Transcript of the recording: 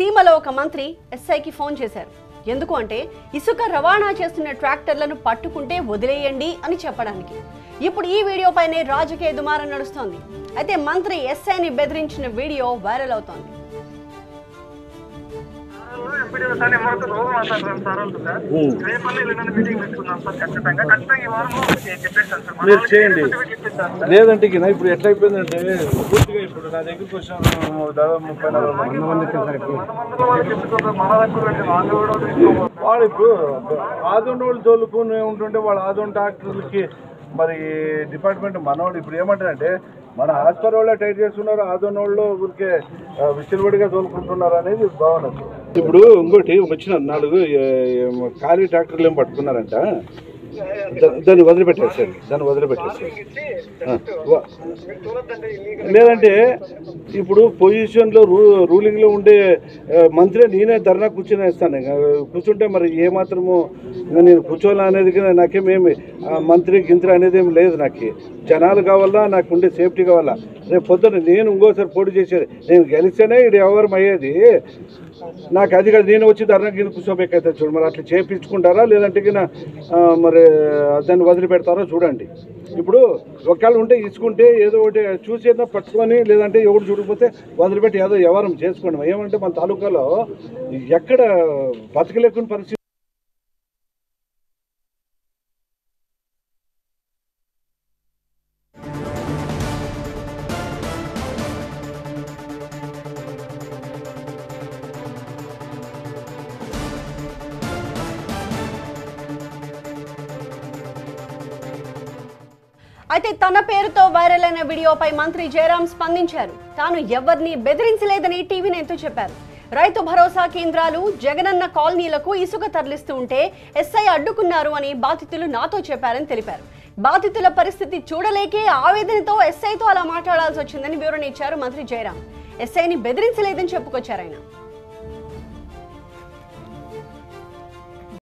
సీమలో ఒక మంత్రి ఎస్ఐకి ఫోన్ చేశారు ఎందుకు అంటే ఇసుక రవాణా చేస్తున్న ట్రాక్టర్లను పట్టుకుంటే వదిలేయండి అని చెప్పడానికి ఇప్పుడు ఈ వీడియోపైనే రాజకీయ దుమారం నడుస్తోంది అయితే మంత్రి ఎస్ఐని బెదిరించిన వీడియో వైరల్ అవుతోంది ఎంపీడీఓ సార్ ఎవరితో రోజు మాట్లాడతాను సార్ వాళ్ళతో సార్ రేపల్లి ఎల్లుండి మీటింగ్ పెట్టుకున్నాం సార్ ఖచ్చితంగా ఖచ్చితంగా ఈ వారం చెప్పేస్తాను సార్ మన మీరు వాళ్ళకి చేయండి. ఏదో ఒకటి చెప్పేస్తాను సార్. లేదంటే కింద ఇప్పుడు ఎట్లా అయిపోయిందంటే పూర్తిగా ఇప్పుడు నా దగ్గరికి వచ్చిన దాదాపు ముప్పై నలభై మంది మన మందులో వాళ్ళు చెప్పుకోరు మన దగ్గర పెట్టి వాళ్ళు కూడా తీసుకోపోతారు. వాళ్ళు ఇప్పుడు ఆదోని వాళ్ళు తోలుకుని ఉంటుంటే వాళ్ళ ఆదోని డాక్టర్లకి మరి డిపార్ట్మెంట్ మనవాళ్ళు ఇప్పుడు ఏమంటారంటే మన హాస్పిటల్ వాళ్ళే టైట్ చేస్తున్నారు ఆదోని వాళ్ళు ఊరికే ఆ, విచ్చలవిడిగా తోలుకుంటున్నారు అనేది భావన ఇప్పుడు ఇంకోటి వచ్చిన నాలుగు ఏ, ఏ, ఖాళీ ట్రాక్టర్లు ఏం పట్టుకున్నారంట దా- దాన్ని వదిలిపెట్టేసారు దాన్ని వదిలిపెట్టేసారు ఇచ్చి ఆ, వా- మీరు చూడొద్దండి illegal లేదంటే ఇప్పుడు పొజిషన్లో రూ రూలింగ్లో ఉండే ఆ, మంత్రి నేనే ధర్నా కూర్చొని వేస్తాను ఇంకా కూర్చుంటే మరి ఏమాత్రము ఇంకా నేను కూర్చోవాలా అనేది కూడా నాకేమేమి ఆ, మంత్రి గింత్రి అనేది ఏమి లేదు నాకు జనాలు కావాలా నాకు ఉండే సేఫ్టీ కావాలా రేపు పొద్దున్న నేను ఇంకోసారి పోటీ చేసేది నేను గెలిస్తేనే ఇది వ్యవహారం అయ్యేది నాకు అది కాదు నేను వచ్చి ధర్నా గిన్నె కూర్చోబెక్కైతే చూడు మరి అట్లా చేపించుకుంటారా లేదంటే గిన, ఆ, మరి దాన్ని వదిలిపెడతారో చూడండి ఇప్పుడు ఒకవేళ ఉంటే ఇచ్చుకుంటే ఏదో ఒకటి చూసి ఏదో పట్టుకొని లేదంటే ఎవరు చూడకపోతే వదిలిపెట్టి ఏదో వ్యవహారం చేసుకోండి ఏమంటే మన తాలూకాలో ఎక్కడ బతకలేకుని పరిస్థితి అయితే తన పేరుతో వైరల్ అయిన వీడియోపై మంత్రి జయరాం స్పందించారు తాను ఎవరిని బెదిరించలేదని టీవీ నేతో చెప్పారు రైతు భరోసా కేంద్రాలు జగనన్న కాలనీలకు ఇసుక తరలిస్తూ ఉంటే ఎస్ఐ అడ్డుకున్నారు అని బాధితులు నాతో చెప్పారని తెలిపారు బాధితుల పరిస్థితి చూడలేకే ఆవేదనతో ఎస్ఐతో అలా మాట్లాడాల్సి వచ్చిందని వివరణ ఇచ్చారు మంత్రి జయరాం ఎస్ఐని బెదిరించలేదని చెప్పుకొచ్చారు ఆయన